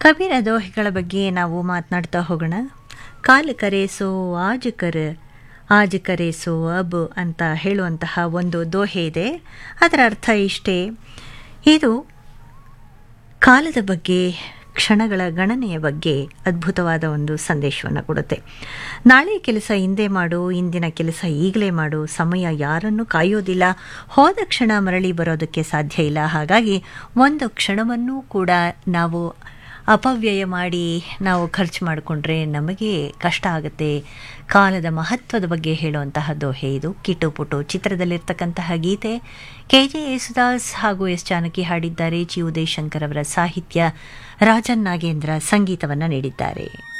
ಕಬೀರ ದೋಹೆಗಳ ಬಗ್ಗೆ ನಾವು ಮಾತನಾಡ್ತಾ ಹೋಗೋಣ ಕಾಲು ಕರೆಸೋ ಆಜ್ ಕರ್ ಆಜ್ ಕರೆಸೋ ಅಬ್ ಅಂತ ಹೇಳುವಂತಹ ಒಂದು ದೋಹೆ ಇದೆ ಅದರ ಅರ್ಥ ಇಷ್ಟೇ ಇದು ಕಾಲದ ಬಗ್ಗೆ ಕ್ಷಣಗಳ ಗಣನೆಯ ಬಗ್ಗೆ ಅದ್ಭುತವಾದ ಒಂದು ಸಂದೇಶವನ್ನು ಕೊಡುತ್ತೆ ನಾಳೆ ಕೆಲಸ ಹಿಂದೆ ಮಾಡು ಇಂದಿನ ಕೆಲಸ ಈಗಲೇ ಮಾಡು ಸಮಯ ಯಾರನ್ನು ಕಾಯೋದಿಲ್ಲ ಹೋದ ಕ್ಷಣ ಮರಳಿ ಬರೋದಕ್ಕೆ ಸಾಧ್ಯ ಇಲ್ಲ ಹಾಗಾಗಿ ಒಂದು ಕ್ಷಣವನ್ನೂ ಕೂಡ ನಾವು ಅಪವ್ಯಯ ಮಾಡಿ ನಾವು ಖರ್ಚು ಮಾಡಿಕೊಂಡ್ರೆ ನಮಗೆ ಕಷ್ಟ ಆಗುತ್ತೆ ಕಾಲದ ಮಹತ್ವದ ಬಗ್ಗೆ ಹೇಳುವಂತಹ ದೋಹೆ ಇದು ಕಿಟು ಪುಟು ಚಿತ್ರದಲ್ಲಿರ್ತಕ್ಕಂತಹ ಗೀತೆ ಕೆ ಜೆ ಯೇಸುದಾಸ್ ಹಾಗೂ ಎಸ್ ಜಾನಕಿ ಹಾಡಿದ್ದಾರೆ ಜಿ ಉದಯಶಂಕರ್ ಅವರ ಸಾಹಿತ್ಯ ರಾಜನ್ ನಾಗೇಂದ್ರ ಸಂಗೀತವನ್ನು ನೀಡಿದ್ದಾರೆ